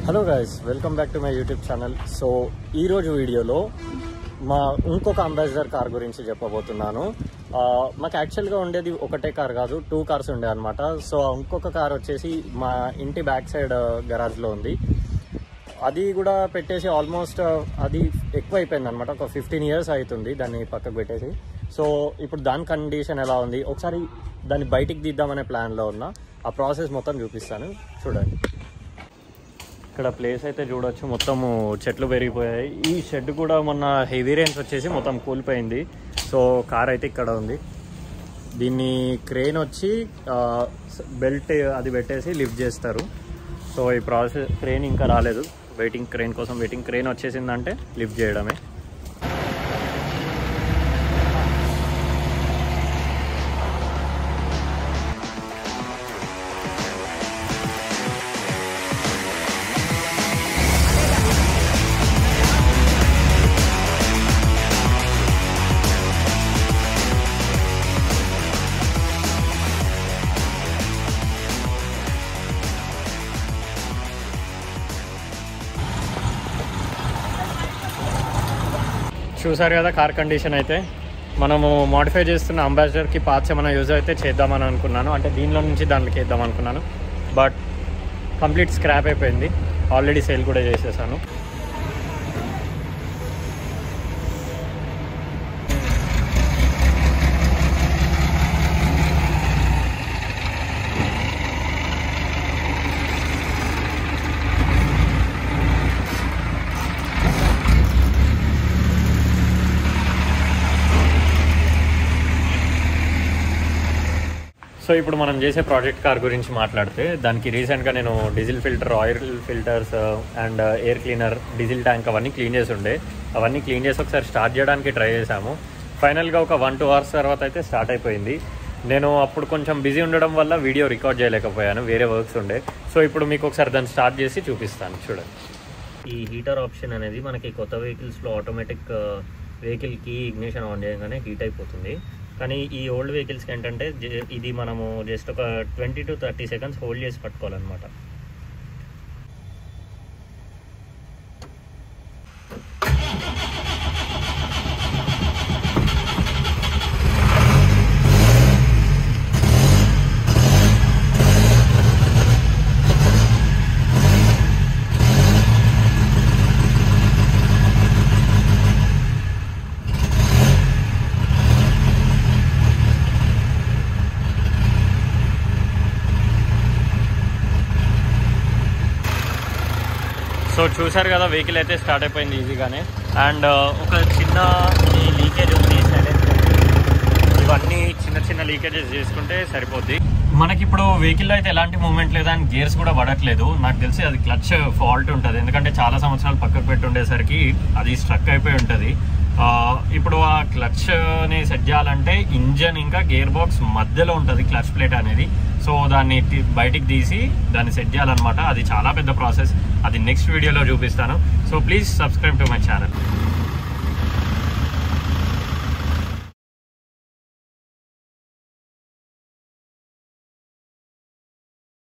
hello guys welcome back to my YouTube channel so ఈరోజు వీడియోలో మా ఇంకొక అంబాసిడర్ కార్ గురించి చెప్పబోతున్నాను ఆ, మాకు యాక్చువల్గా ఉండేది ఒకటే కార్ కాదు టూ కార్స్ ఉండే అనమాట సో ఆ ఇంకొక కార్ వచ్చేసి మా ఇంటి బ్యాక్ సైడ్ గరాజ్లో ఉంది అది కూడా పెట్టేసి ఆల్మోస్ట్ అది ఎక్కువ అయిపోయింది అనమాట ఒక ఫిఫ్టీన్ ఇయర్స్ అవుతుంది దాన్ని పక్కకు పెట్టేసి సో ఇప్పుడు దాని కండిషన్ ఎలా ఉంది ఒకసారి దాన్ని బయటికి తీద్దామనే ప్లాన్లో ఉన్నా ఆ ప్రాసెస్ మొత్తం చూపిస్తాను చూడండి ఇక్కడ ప్లేస్ అయితే చూడొచ్చు మొత్తము చెట్లు పెరిగిపోయాయి ఈ షెడ్ కూడా మొన్న హెవీ రేన్స్ వచ్చేసి మొత్తం కూలిపోయింది సో కార్ అయితే ఇక్కడ ఉంది దీన్ని క్రెయిన్ వచ్చి బెల్ట్ అది పెట్టేసి లిఫ్ట్ చేస్తారు సో ఈ ప్రాసెస్ క్రెయిన్ ఇంకా రాలేదు వెయిటింగ్ క్రెయిన్ కోసం వెయిటింగ్ క్రెయిన్ వచ్చేసిందంటే లిఫ్ట్ చేయడమే చూసారు కదా కార్ కండిషన్ అయితే మనము మాడిఫై చేస్తున్న అంబాసిడర్కి పార్ట్స్ ఏమైనా యూజ్ అయితే చేద్దామని అనుకున్నాను అంటే దీనిలో నుంచి దాంట్లోకి వేద్దాం అనుకున్నాను బట్ కంప్లీట్ స్క్రాప్ అయిపోయింది ఆల్రెడీ సేల్ కూడా చేసేసాను సో ఇప్పుడు మనం చేసే ప్రాజెక్ట్ కార్ గురించి మాట్లాడితే దానికి రీసెంట్గా నేను diesel filter oil filters and air cleaner diesel tank అవన్నీ క్లీన్ చేసి ఉండే అవన్నీ క్లీన్ చేసి ఒకసారి స్టార్ట్ చేయడానికి ట్రై చేశాము ఫైనల్గా ఒక వన్ టూ అవర్స్ తర్వాత అయితే స్టార్ట్ అయిపోయింది నేను అప్పుడు కొంచెం బిజీ ఉండడం వల్ల వీడియో రికార్డ్ చేయలేకపోయాను వేరే వర్క్స్ ఉండే సో ఇప్పుడు మీకు ఒకసారి దాన్ని స్టార్ట్ చేసి చూపిస్తాను చూడండి ఈ హీటర్ ఆప్షన్ అనేది మనకి కొత్త వెహికల్స్లో ఆటోమేటిక్ వెహికల్కి ఇగ్నిషన్ ఆన్ చేయగానే హీట్ అయిపోతుంది కానీ ఈ ఓల్డ్ వెహికల్స్కి ఏంటంటే జే- ఇది మనము జస్ట్ ఒక twenty to thirty seconds hold చేసి పట్టుకోవాలన్నమాట సో చూసారు కదా వెహికల్ అయితే స్టార్ట్ అయిపోయింది ఈజీగానే అండ్ ఒక చిన్న ఈ లీకేజ్ ఉంది సైలెన్స్ ఇవన్నీ చిన్న చిన్న లీకేజెస్ చేసుకుంటే సరిపోద్ది మనకి ఇప్పుడు వెహికల్లో అయితే ఎలాంటి మూవ్మెంట్ లేదు అండ్ గేర్స్ కూడా పడట్లేదు నాకు తెలిసి అది క్లచ్ ఫాల్ట్ ఉంటుంది ఎందుకంటే చాలా సంవత్సరాలు పక్కకు పెట్టి ఉండేసరికి అది స్ట్రక్ అయిపోయి ఉంటుంది ఆ, ఇప్పుడు ఆ క్లచ్ని సెట్ చేయాలంటే ఇంజన్ ఇంకా గేర్ బాక్స్ మధ్యలో ఉంటుంది క్లచ్ ప్లేట్ అనేది సో దాన్ని తి- బయటికి తీసి దాన్ని సెట్ చేయాలన్నమాట అది చాలా పెద్ద ప్రాసెస్ అది నెక్స్ట్ వీడియోలో చూపిస్తాను so please subscribe to my channel